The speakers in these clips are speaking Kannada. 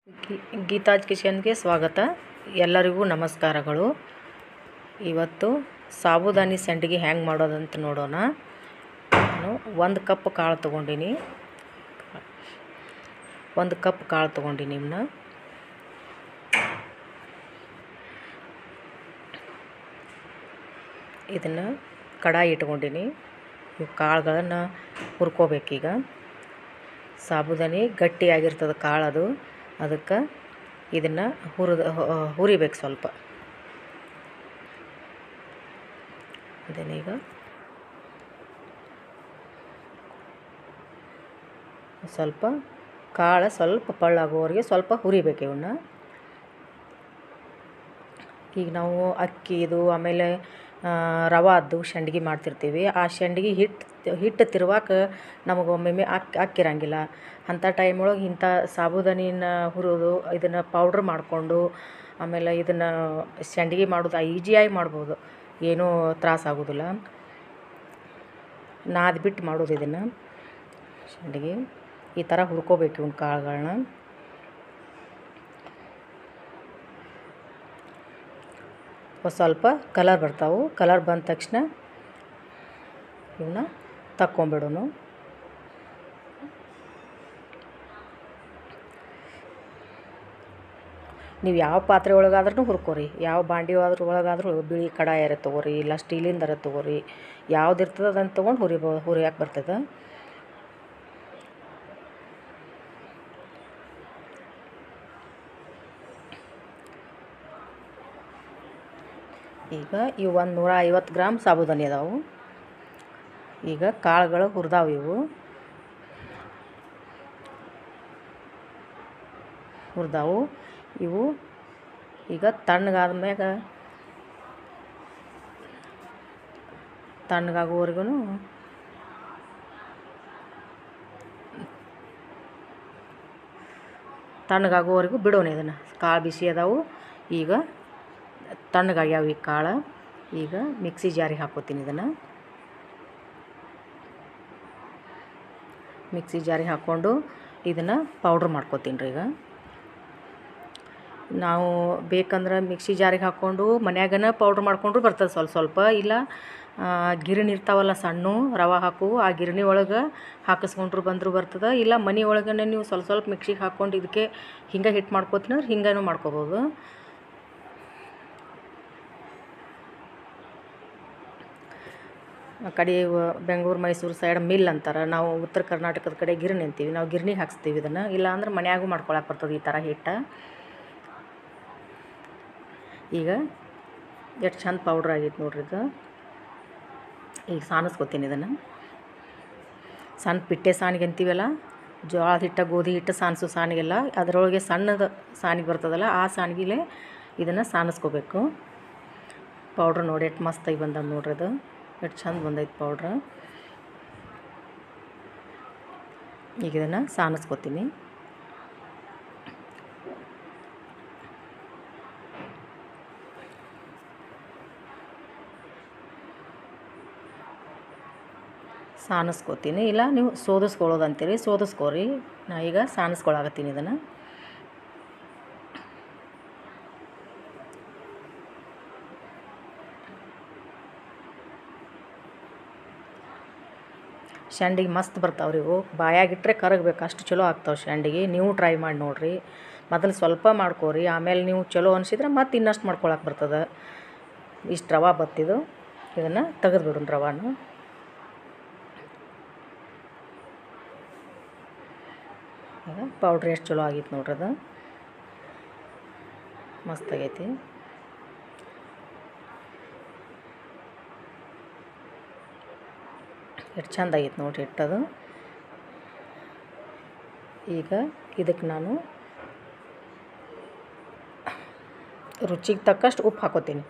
ಗಿ ಗೀತಾಜ್ ಕಿಚನ್ಗೆ ಸ್ವಾಗತ ಎಲ್ಲರಿಗೂ ನಮಸ್ಕಾರಗಳು ಇವತ್ತು ಸಾಬುದಾನಿ ಸಂಡಿಗೆ ಹೆಂಗೆ ಮಾಡೋದಂತ ನೋಡೋಣ ನಾನು ಒಂದು ಕಪ್ ಕಾಳು ತೊಗೊಂಡಿನಿ ಒಂದು ಕಪ್ ಕಾಳು ತೊಗೊಂಡಿನಿ ಇವ್ನ ಇದನ್ನು ಕಡಾಯಿ ಇಟ್ಕೊಂಡಿನಿ ಇವು ಕಾಳುಗಳನ್ನು ಹುರ್ಕೋಬೇಕೀಗ ಸಾಬುದಾನಿ ಗಟ್ಟಿಯಾಗಿರ್ತದೆ ಕಾಳು ಅದು ಅದಕ್ಕೆ ಇದನ್ನು ಹುರಿದ ಹುರಿಬೇಕು ಸ್ವಲ್ಪ ಇದನ್ನೀಗ ಸ್ವಲ್ಪ ಕಾಳು ಸ್ವಲ್ಪ ಪಳ್ಳಾಗೋವರೆಗೆ ಸ್ವಲ್ಪ ಹುರಿಬೇಕು ಇವನ್ನ ಈಗ ನಾವು ಅಕ್ಕಿದು ಆಮೇಲೆ ರವಾದ್ದು ಸಂಡ್ಗೆ ಮಾಡ್ತಿರ್ತೀವಿ ಆ ಸಂಡ್ಗೆ ಹಿಟ್ಟು ಹಿಟ್ಟು ತಿರುವಾಕ ನಮಗೆ ಒಮ್ಮೊಮ್ಮೆ ಅಕ್ಕಿ ಅಕ್ಕಿರಂಗಿಲ್ಲ ಅಂಥ ಟೈಮ್ ಒಳಗೆ ಇಂಥ ಸಾಬುದಾನಿನ ಹುರಿದು ಇದನ್ನು ಪೌಡ್ರ್ ಮಾಡಿಕೊಂಡು ಆಮೇಲೆ ಇದನ್ನು ಸಂಡ್ಗೆ ಮಾಡೋದು ಈಜಿಯಾಗಿ ಮಾಡ್ಬೋದು ಏನೂ ತ್ರಾಸ ಆಗೋದಿಲ್ಲ ನಾದ್ಬಿಟ್ಟು ಮಾಡೋದು ಇದನ್ನು ಸಂಡ್ಗೆ ಈ ಥರ ಹುರ್ಕೋಬೇಕು ಇವ್ನ ಕಾಳುಗಳನ್ನ ಸ್ವಲ್ಪ ಕಲರ್ ಬರ್ತಾವೆ ಕಲರ್ ಬಂದ ತಕ್ಷಣ ಇವನ್ನ ತಕ್ಕೊಂಬಿಡೋನು ನೀವು ಯಾವ ಪಾತ್ರೆ ಒಳಗಾದ್ರೂ ಹುರ್ಕೋರಿ ಯಾವ ಬಾಂಡಿ ಅದ್ರ ಒಳಗಾದ್ರೂ ಬಿಳಿ ಕಡಾಯರ ತೊಗೋರಿ ಇಲ್ಲ ಸ್ಟೀಲಿಂದರ ತೊಗೋರಿ ಯಾವ್ದು ಇರ್ತದೆ ಅದನ್ನು ತೊಗೊಂಡು ಹುರಿಬೋ ಹುರಿಯಾಕೆ ಬರ್ತದೆ ಈಗ ಇವು ಒಂದು ನೂರ ಐವತ್ತು ಗ್ರಾಮ್ ಸಾಬುದಾನಿ ಅದಾವು ಈಗ ಕಾಳುಗಳು ಹುರಿದಾವು ಇವು ಹುರಿದಾವು ಇವು ಈಗ ತಣ್ಣಗಾದ ಮ್ಯಾಗ ತಣ್ಣಗಾಗುವವರೆಗೂ ತಣ್ಣಗಾಗುವವರೆಗೂ ಬಿಡೋಣ ಇದನ್ನು ಕಾಳು ಬಿಸಿ ಅದಾವು ಈಗ ತಣ್ಣಗಾಗ್ಯಾವ ಈ ಕಾಳು ಈಗ ಮಿಕ್ಸಿ ಜಾರಿಗೆ ಹಾಕೋತೀನಿ ಇದನ್ನು ಮಿಕ್ಸಿ ಜಾರಿಗೆ ಹಾಕ್ಕೊಂಡು ಇದನ್ನು ಪೌಡ್ರ್ ಮಾಡ್ಕೋತೀನಿ ರೀ ಈಗ ನಾವು ಬೇಕಂದ್ರೆ ಮಿಕ್ಸಿ ಜಾರಿಗೆ ಹಾಕ್ಕೊಂಡು ಮನ್ಯಾಗನ ಪೌಡ್ರ್ ಮಾಡ್ಕೊಂಡ್ರು ಬರ್ತದೆ ಸ್ವಲ್ಪ ಸ್ವಲ್ಪ ಇಲ್ಲ ಗಿರಣಿ ಇರ್ತಾವಲ್ಲ ಸಣ್ಣ ರವೆ ಹಾಕು ಆ ಗಿರಣಿ ಒಳಗೆ ಹಾಕಿಸ್ಕೊಂಡ್ರು ಬಂದರೂ ಬರ್ತದೆ ಇಲ್ಲ ಮನೆ ಒಳಗನೆ ನೀವು ಸ್ವಲ್ಪ ಸ್ವಲ್ಪ ಮಿಕ್ಸಿಗೆ ಹಾಕ್ಕೊಂಡು ಇದಕ್ಕೆ ಹಿಂಗೆ ಹಿಟ್ಟು ಮಾಡ್ಕೋತೀನಿ ಅಂದ್ರೆ ಹಿಂಗನೂ ಮಾಡ್ಕೋಬೋದು ಆ ಕಡೆ ಬೆಂಗಳೂರು ಮೈಸೂರು ಸೈಡ್ ಮಿಲ್ ಅಂತಾರೆ ನಾವು ಉತ್ತರ ಕರ್ನಾಟಕದ ಕಡೆ ಗಿರಣಿ ಅಂತೀವಿ ನಾವು ಗಿರ್ನಿಗೆ ಹಾಕ್ಸ್ತೀವಿ ಇದನ್ನು ಇಲ್ಲ ಅಂದ್ರೆ ಮನ್ಯಾಗೂ ಮಾಡ್ಕೊಳಕ್ಕೆ ಬರ್ತದೆ ಈ ಥರ ಹಿಟ್ಟು ಈಗ ಎಷ್ಟು ಚಂದ ಪೌಡ್ರ್ ಆಗೈತೆ ನೋಡ್ರಿ ಇದು ಈಗ ಸಾನಿಸ್ಕೊತೀನಿ ಇದನ್ನು ಸಣ್ಣ ಪಿಟ್ಟೆ ಸಾನಿಗೆ ಅಂತೀವಲ್ಲ ಜೋಳದ ಹಿಟ್ಟು ಗೋಧಿ ಹಿಟ್ಟು ಸಾನಿಸೋ ಸಾನಿಗೆಲ್ಲ ಅದರೊಳಗೆ ಸಣ್ಣದು ಸಾನಿಗೆ ಬರ್ತದಲ್ಲ ಆ ಸಾನಿಗೆಲೆ ಇದನ್ನು ಸಾನಿಸ್ಕೋಬೇಕು ಪೌಡ್ರ್ ನೋಡಿ ಎಷ್ಟು ಮಸ್ತಾಗಿ ಬಂದದ ನೋಡ್ರಿ ಅದು ಎಷ್ಟು ಚಂದ ಬಂದೈತೆ ಪೌಡ್ರ್ ಈಗ ಇದನ್ನು ಸಾನಿಸ್ಕೊತೀನಿ ಸಾನಿಸ್ಕೋತೀನಿ ಇಲ್ಲ ನೀವು ಸೋದಿಸ್ಕೊಳ್ಳೋದು ಅಂತೀರಿ ಸೋದಿಸ್ಕೋರಿ ನಾ ಈಗ ಸಾನಿಸ್ಕೊಳಕತ್ತೀನಿ ಇದನ್ನು ಸಂಡಿಗೆ ಮಸ್ತ್ ಬರ್ತಾವ್ರಿ ಇವು ಬಾಯಾಗಿಟ್ರೆ ಕರಗಬೇಕು ಅಷ್ಟು ಚಲೋ ಆಗ್ತಾವೆ ಸಂಡಿಗೆ ನೀವು ಟ್ರೈ ಮಾಡಿ ನೋಡಿರಿ ಮೊದಲು ಸ್ವಲ್ಪ ಮಾಡ್ಕೋರಿ ಆಮೇಲೆ ನೀವು ಚಲೋ ಅನಿಸಿದ್ರೆ ಮತ್ತೆ ಇನ್ನಷ್ಟು ಮಾಡ್ಕೊಳಕ್ಕೆ ಬರ್ತದೆ ಇಷ್ಟು ರವೆ ಬತ್ತಿದು ಇದನ್ನು ತೆಗೆದು ಬಿಡೋಣ ರವಾನು ಈಗ ಪೌಡ್ರ್ ಎಷ್ಟು ಚಲೋ ಆಗಿತ್ತು ನೋಡ್ರಿ ಅದು ಮಸ್ತಾಗೈತಿ ಎಷ್ಟು ಚಂದ ಆಗೈತೆ ನೋಡಿರಿ ಹಿಟ್ಟದು ಈಗ ಇದಕ್ಕೆ ನಾನು ರುಚಿಗೆ ತಕ್ಕಷ್ಟು ಉಪ್ಪು ಹಾಕೋತೀನಿ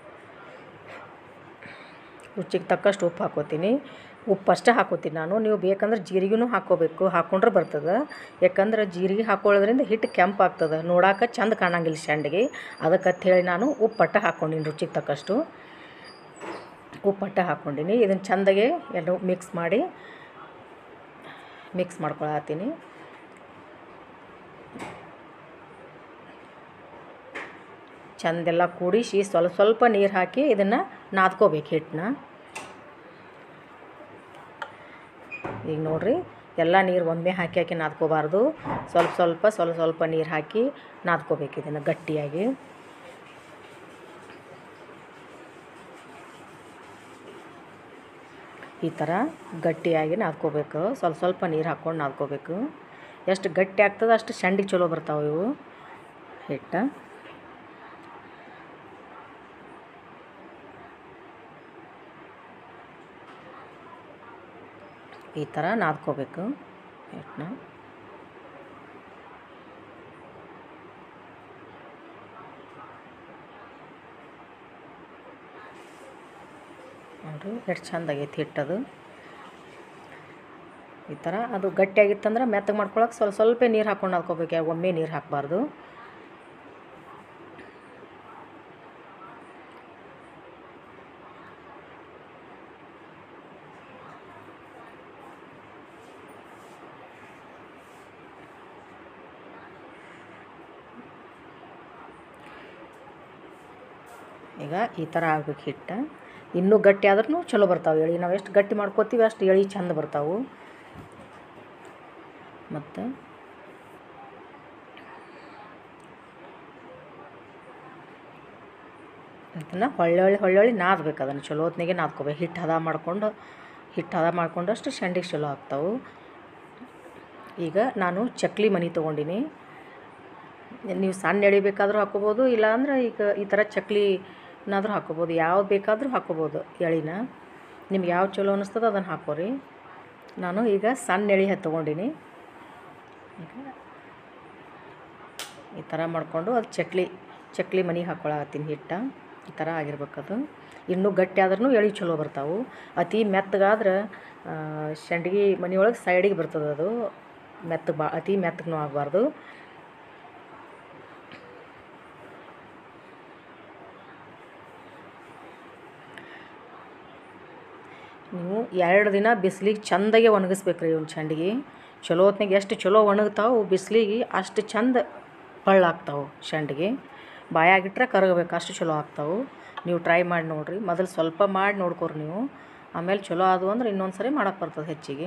ರುಚಿಗೆ ತಕ್ಕಷ್ಟು ಉಪ್ಪು ಹಾಕೋತೀನಿ ಉಪ್ಪು ಅಷ್ಟೇ ಹಾಕೋತೀನಿ ನಾನು ನೀವು ಬೇಕಂದ್ರೆ ಜೀರಿಗೆನೂ ಹಾಕ್ಕೋಬೇಕು ಹಾಕ್ಕೊಂಡ್ರೆ ಬರ್ತದೆ ಯಾಕಂದ್ರೆ ಜೀರಿಗೆ ಹಾಕೊಳ್ಳೋದ್ರಿಂದ ಹಿಟ್ಟು ಕೆಂಪು ಆಗ್ತದೆ ನೋಡಾಕ ಚಂದ ಕಾಣಂಗಿಲ್ಲ ಸಂಡಿಗೆ ಅದಕ್ಕೆ ಹೇಳಿ ನಾನು ಉಪ್ಪು ಅಟ್ಟ ಹಾಕ್ಕೊಂಡಿನಿ ರುಚಿಗೆ ತಕ್ಕಷ್ಟು ಉಪ್ಪು ಅಟ್ಟ ಹಾಕ್ಕೊಂಡಿನಿ ಇದನ್ನು ಚೆಂದಾಗೆ ಎರಡು ಮಿಕ್ಸ್ ಮಾಡಿ ಮಿಕ್ಸ್ ಮಾಡ್ಕೊಳತ್ತೀನಿ ಚಂದೆಲ್ಲ ಕೂಡಿಸಿ ಸ್ವಲ್ಪ ಸ್ವಲ್ಪ ನೀರು ಹಾಕಿ ಇದನ್ನು ನಾದ್ಕೋಬೇಕು ಹಿಟ್ಟನ್ನ ಈಗ ನೋಡ್ರಿ ಎಲ್ಲ ನೀರು ಒಮ್ಮೆ ಹಾಕಿ ಹಾಕಿ ನಾದ್ಕೋಬಾರ್ದು ಸ್ವಲ್ಪ ಸ್ವಲ್ಪ ಸ್ವಲ್ಪ ಸ್ವಲ್ಪ ನೀರು ಹಾಕಿ ನಾದ್ಕೋಬೇಕು ಇದನ್ನು ಗಟ್ಟಿಯಾಗಿ ಈ ಥರ ಗಟ್ಟಿಯಾಗಿ ನಾದ್ಕೋಬೇಕು ಸ್ವಲ್ಪ ಸ್ವಲ್ಪ ನೀರು ಹಾಕ್ಕೊಂಡು ನಾದ್ಕೋಬೇಕು ಎಷ್ಟು ಗಟ್ಟಿ ಆಗ್ತದೆ ಅಷ್ಟು ಶಂಡಿಗೆ ಚಲೋ ಬರ್ತಾವೆ ಇವು ಹಿಟ್ಟು ಈ ಥರ ನಾದ್ಕೋಬೇಕು ಹಿಟ್ಟನ್ನ ನೋಡಿರಿ ಎಷ್ಟು ಚಂದ ಆಗೈತಿ ಹಿಟ್ಟದು ಈ ಥರ ಅದು ಗಟ್ಟಿಯಾಗಿತ್ತಂದ್ರೆ ಮೆತ್ತಗೆ ಮಾಡ್ಕೊಳಕ್ಕೆ ಸ್ವಲ್ಪ ಸ್ವಲ್ಪ ನೀರು ಹಾಕ್ಕೊಂಡು ನಾದ್ಕೋಬೇಕು ಒಮ್ಮೆ ನೀರು ಹಾಕಬಾರ್ದು ಈಗ ಈ ಥರ ಆಗ್ಬೇಕು ಹಿಟ್ಟು ಇನ್ನೂ ಗಟ್ಟಿ ಆದ್ರೂ ಚಲೋ ಬರ್ತಾವೆ ಎಳಿ ನಾವು ಎಷ್ಟು ಗಟ್ಟಿ ಮಾಡ್ಕೋತೀವಿ ಅಷ್ಟು ಎಳಿ ಚಂದ ಬರ್ತಾವೆ ಮತ್ತು ಅದನ್ನು ಹೊಳ್ಳೊಳ್ಳಿ ಹೊಳ್ಳೊಳ್ಳಿ ನಾದ್ಬೇಕು ಅದನ್ನು ಚಲೋ ಹೊತ್ನಾಗೆ ನಾದ್ಕೋಬೇಕು ಹಿಟ್ಟು ಹದ ಮಾಡ್ಕೊಂಡು ಹಿಟ್ಟು ಹದ ಮಾಡ್ಕೊಂಡಷ್ಟು ಶಂಡಿಗೆ ಚಲೋ ಆಗ್ತಾವೆ ಈಗ ನಾನು ಚಕ್ಲಿ ಮನೆ ತೊಗೊಂಡಿನಿ ನೀವು ಸಣ್ಣ ಎಳೆ ಬೇಕಾದರೂ ಹಾಕ್ಕೋಬೋದು ಇಲ್ಲಾಂದ್ರೆ ಈಗ ಈ ಥರ ಚಕ್ಲಿನಾದ್ರೂ ಹಾಕ್ಕೋಬೋದು ಯಾವ್ದು ಬೇಕಾದರೂ ಹಾಕ್ಕೋಬೋದು ಎಳಿನ ನಿಮ್ಗೆ ಯಾವ ಚಲೋ ಅನ್ನಿಸ್ತದೋ ಅದನ್ನು ಹಾಕೋರಿ ನಾನು ಈಗ ಸಣ್ಣ ಎಳೆ ತೊಗೊಂಡಿನಿ ಈಗ ಈ ಥರ ಮಾಡಿಕೊಂಡು ಅದು ಚಕ್ಲಿ ಚಕ್ಲಿ ಮನೆಗೆ ಹಾಕ್ಕೊಳತ್ತೀನಿ ಹಿಟ್ಟು ಈ ಥರ ಆಗಿರ್ಬೇಕದು ಇನ್ನೂ ಗಟ್ಟಿ ಆದ್ರೂ ಎಳೆ ಚಲೋ ಬರ್ತಾವೆ ಅತಿ ಮೆತ್ತಗಾದ್ರೆ ಸಂಡ್ಗಿ ಮನೆಯೊಳಗೆ ಸೈಡಿಗೆ ಬರ್ತದೆ ಅದು ಮೆತ್ತಗೆ ಬಾ ಅತಿ ಮೆತ್ತಗೂ ಆಗಬಾರ್ದು ನೀವು ಎರಡು ದಿನ ಬಿಸಿಲಿಗೆ ಚಂದಾಗೆ ಒಣಗಿಸ್ಬೇಕು ರೀ ಇವ್ನ ಸಂಡ್ಗಿ ಚಲೋ ಹೊತ್ನಾಗ ಎಷ್ಟು ಚಲೋ ಒಣಗ್ತಾವೆ ಬಿಸಿಲಿಗೆ ಅಷ್ಟು ಚಂದ ಪಳ್ಳಾಗ್ತಾವೆ ಸಂಡ್ಗಿ ಬಾಯಾಗಿಟ್ರೆ ಕರಗಬೇಕು ಅಷ್ಟು ಚಲೋ ಆಗ್ತಾವೆ ನೀವು ಟ್ರೈ ಮಾಡಿ ನೋಡಿರಿ ಮೊದಲು ಸ್ವಲ್ಪ ಮಾಡಿ ನೋಡ್ಕೊರಿ ನೀವು ಆಮೇಲೆ ಚಲೋ ಆದವು ಅಂದ್ರೆ ಇನ್ನೊಂದು ಸರಿ ಮಾಡಕ್ಕೆ ಬರ್ತದೆ ಹೆಚ್ಚಿಗೆ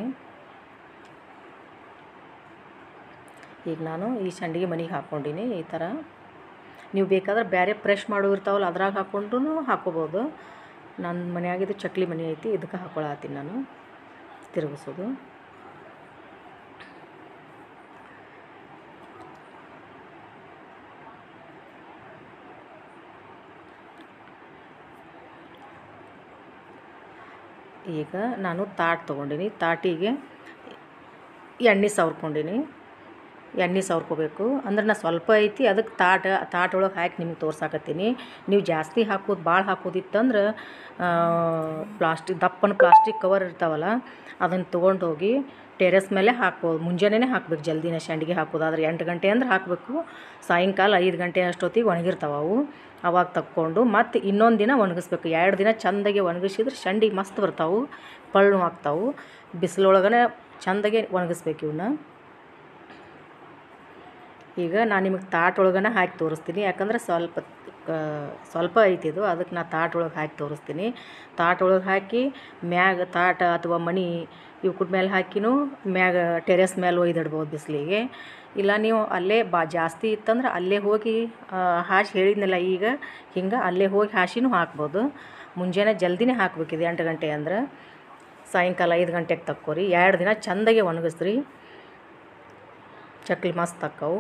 ಈಗ ನಾನು ಈ ಸಂಡಿಗೆ ಮನೆಗೆ ಹಾಕ್ಕೊಂಡಿನಿ ಈ ಥರ ನೀವು ಬೇಕಾದ್ರೆ ಬೇರೆ ಫ್ರೆಶ್ ಮಾಡೋ ಇರ್ತಾವಲ್ಲ ಅದ್ರಾಗ ಹಾಕ್ಕೊಂಡು ಹಾಕ್ಕೋಬೋದು ನನ್ನ ಮನೆಯಾಗಿದ್ದು ಚಕ್ಲಿ ಮನೆ ಐತಿ ಇದಕ್ಕೆ ಹಾಕ್ಕೊಳತ್ತೀನಿ ನಾನು ತಿರುಗಿಸೋದು ಈಗ ನಾನು ತಾಟ್ ತೊಗೊಂಡಿನಿ ತಾಟಿಗೆ ಎಣ್ಣೆ ಸವ್ರ್ಕೊಂಡಿನಿ ಎಣ್ಣೆ ಸವ್ರ್ಕೋಬೇಕು ಅಂದ್ರೆ ನಾ ಸ್ವಲ್ಪ ಐತಿ ಅದಕ್ಕೆ ತಾಟ ತಾಟ ಒಳಗೆ ಹಾಕಿ ನಿಮ್ಗೆ ತೋರ್ಸಾಕತ್ತೀನಿ ನೀವು ಜಾಸ್ತಿ ಹಾಕೋದು ಭಾಳ ಹಾಕೋದಿತ್ತಂದ್ರೆ ಪ್ಲಾಸ್ಟಿಕ್ ದಪ್ಪನ ಪ್ಲಾಸ್ಟಿಕ್ ಕವರ್ ಇರ್ತಾವಲ್ಲ ಅದನ್ನು ತೊಗೊಂಡು ಹೋಗಿ ಟೆರೆಸ್ ಮೇಲೆ ಹಾಕ್ಬೋದು ಮುಂಜಾನೆ ಹಾಕ್ಬೇಕು ಜಲ್ದಿನ ಸಂಡಿಗೆ ಹಾಕೋದಾದ್ರೆ ಎಂಟು ಗಂಟೆ ಅಂದ್ರೆ ಹಾಕಬೇಕು ಸಾಯಂಕಾಲ ಐದು ಗಂಟೆ ಅಷ್ಟೊತ್ತಿಗೆ ಒಣಗಿರ್ತಾವೆ ಅವು ಅವಾಗ ತಕ್ಕೊಂಡು ಮತ್ತು ಇನ್ನೊಂದು ದಿನ ಒಣಗಿಸ್ಬೇಕು ಎರಡು ದಿನ ಚಂದಾಗಿ ಒಣಗಿಸಿದ್ರೆ ಸಂಡಿಗೆ ಮಸ್ತ್ ಬರ್ತಾವೆ ಪಳ್ಳು ಆಗ್ತಾವೆ ಬಿಸಿಲೊಳಗನೆ ಚಂದಾಗೆ ಒಣಗಿಸ್ಬೇಕು ಇವನ್ನ ಈಗ ನಾನು ನಿಮಗೆ ತಾಟ್ ಒಳಗನೆ ಹಾಕಿ ತೋರಿಸ್ತೀನಿ ಯಾಕಂದ್ರೆ ಸ್ವಲ್ಪ ಆ, ಸ್ವಲ್ಪ ಐತಿ ಇದು ಅದಕ್ಕೆ ನಾ ತಾಟ್ ಒಳಗೆ ಹಾಕಿ ತೋರಿಸ್ತೀನಿ ತಾಟ್ ಒಳಗೆ ಹಾಕಿ ಮ್ಯಾಗ ತಾಟ ಅಥವಾ ಮಣಿ ಇವ್ಕುದ ಮೇಲೆ ಹಾಕಿನೂ ಮ್ಯಾಗ ಟೆರೆಸ್ ಮೇಲೆ ಒಯ್ದಿಡ್ಬೋದು ಬಿಸಿಲಿಗೆ ಇಲ್ಲ ನೀವು ಅಲ್ಲೇ ಬಾ ಜಾಸ್ತಿ ಇತ್ತಂದ್ರೆ ಅಲ್ಲೇ ಹೋಗಿ ಆ, ಹಾಸಿ ಹೇಳಿದ್ನಲ್ಲ ಈಗ ಹಿಂಗೆ ಅಲ್ಲೇ ಹೋಗಿ ಹಾಸಿನೂ ಹಾಕ್ಬೋದು ಮುಂಜಾನೆ ಜಲ್ದಿನೇ ಹಾಕ್ಬೇಕಿದೆ ಎಂಟು ಗಂಟೆ ಅಂದ್ರೆ ಸಾಯಂಕಾಲ ಐದು ಗಂಟೆಗೆ ತಕ್ಕೋರಿ ಎರಡು ದಿನ ಚಂದಾಗೆ ಒಣಗಿಸ್ರಿ ಚಕ್ಲಿ ಮಸ್ತ್ ಆಕ್ಕವು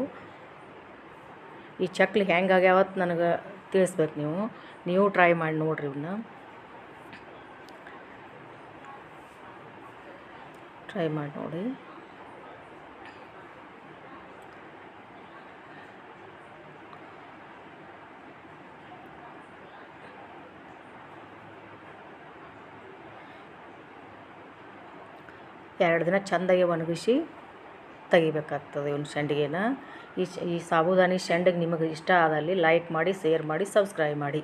ಈ ಚಕ್ಲಿ ಹೆಂಗಾಗ್ಯಾವತ್ತು ನನಗೆ ತಿಳಿಸ್ಬೇಕು ನೀವು ನೀವು ಟ್ರೈ ಮಾಡಿ ನೋಡ್ರಿ ಇವನ್ನ ಟ್ರೈ ಮಾಡಿ ನೋಡಿ ಎರಡು ದಿನ ಚೆಂದಾಗಿ ಒಣಗಿಸಿ ತೆಗಿಬೇಕಾಗ್ತದೆ ಇವನ್ನ ಸಂಡಿಗೆನ ಈ ಶ- ಈ ಸಾಬುದಾನಿ ಸಂಡಿಗೆ ನಿಮಗೆ ಇಷ್ಟ ಆದಲ್ಲಿ ಲೈಕ್ ಮಾಡಿ ಶೇರ್ ಮಾಡಿ ಸಬ್ಸ್ಕ್ರೈಬ್ ಮಾಡಿ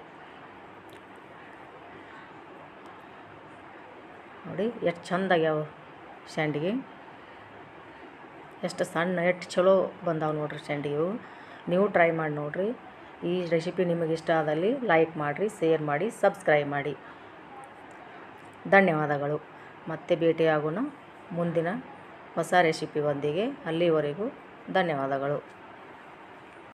ನೋಡಿ ಎಷ್ಟು ಚಂದಾಗ್ಯಾವ ಸಂಡಿಗೆ ಎಷ್ಟು ಸಣ್ಣ ಎಷ್ಟು ಚಲೋ ಬಂದಾವೆ ನೋಡ್ರಿ ಸಂಡಿಗೆವು ನೀವು ಟ್ರೈ ಮಾಡಿ ನೋಡ್ರಿ ಈ ರೆಸಿಪಿ ನಿಮಗೆ ಇಷ್ಟ ಆದಲ್ಲಿ ಲೈಕ್ ಮಾಡಿರಿ ಶೇರ್ ಮಾಡಿ ಸಬ್ಸ್ಕ್ರೈಬ್ ಮಾಡಿ ಧನ್ಯವಾದಗಳು ಮತ್ತೆ ಭೇಟಿಯಾಗೋಣ ಮುಂದಿನ ಹೊಸ ರೆಸಿಪಿಯೊಂದಿಗೆ ಅಲ್ಲಿವರೆಗೂ ಧನ್ಯವಾದಗಳು